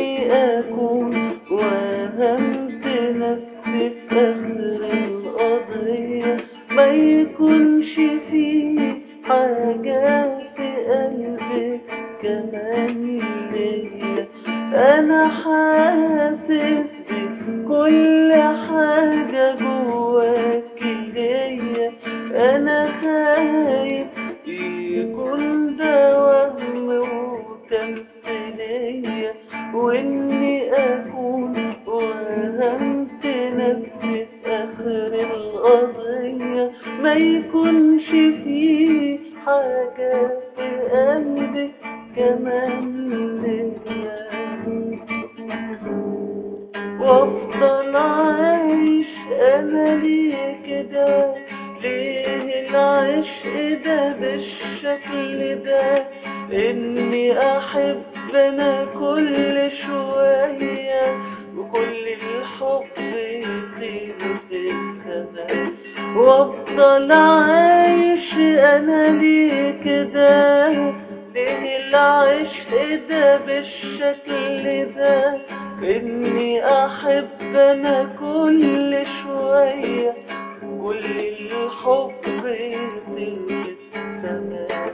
إني أكون وهمت نفسي في آخر القضية ما يكونش فيه حاجة في قلبي كمان ليا أنا حاسس بكل حاجة جواكي ليا أنا خايف يكون ده وهم وتمثيلية وإني أكون وهمت نفسي في آخر القضية ما يكونش فيه حاجة في قلبي كمان ليا وافضل عايش انا ليه كده ليه العشق ده بالشكل ده اني احب انا كل شوية وكل الحب يطير في السماء وافضل عايش انا ليه كده ليه العشق ده بالشكل ده اني احب انا كل شوية كل الحب يطير في السماء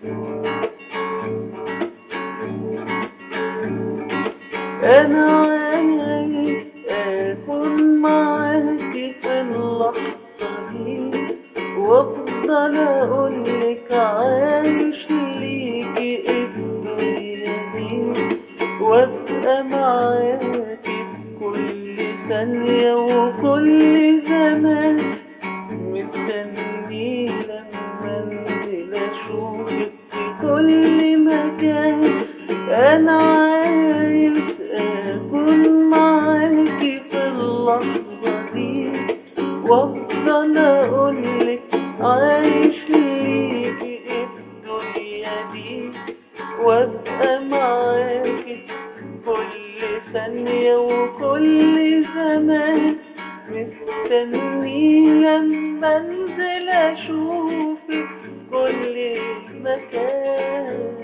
انا عايز اكون معاكي في اللحظة دي وافضل اقولك عايش ليكي الدنيا دي وابقى معاكي في كل ثانية وكل زمان مستني لما انزل اشوفك في كل مكان انا عايز اكون معاكي في اللحظة دي وافضل اقولك عايش ليكي الدنيا دي وابقى معاكي كل ثانية وكل زمان مستني لما انزل اشوفك كل مكان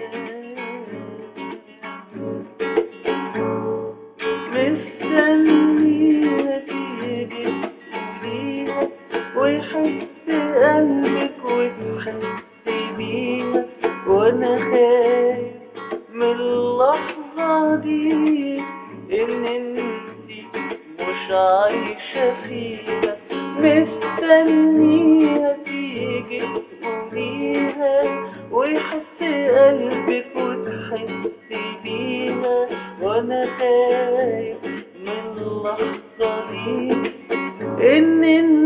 مستنيها تيجي تقوليها ويحس قلبك وتحسي بيها وانا خايف من اللحظة دي ان انتي مش عايشة فيها مستنيها تيجي تقوليها ويحس قلبك وتحسي بيها وانا خايف من اللحظة دي ان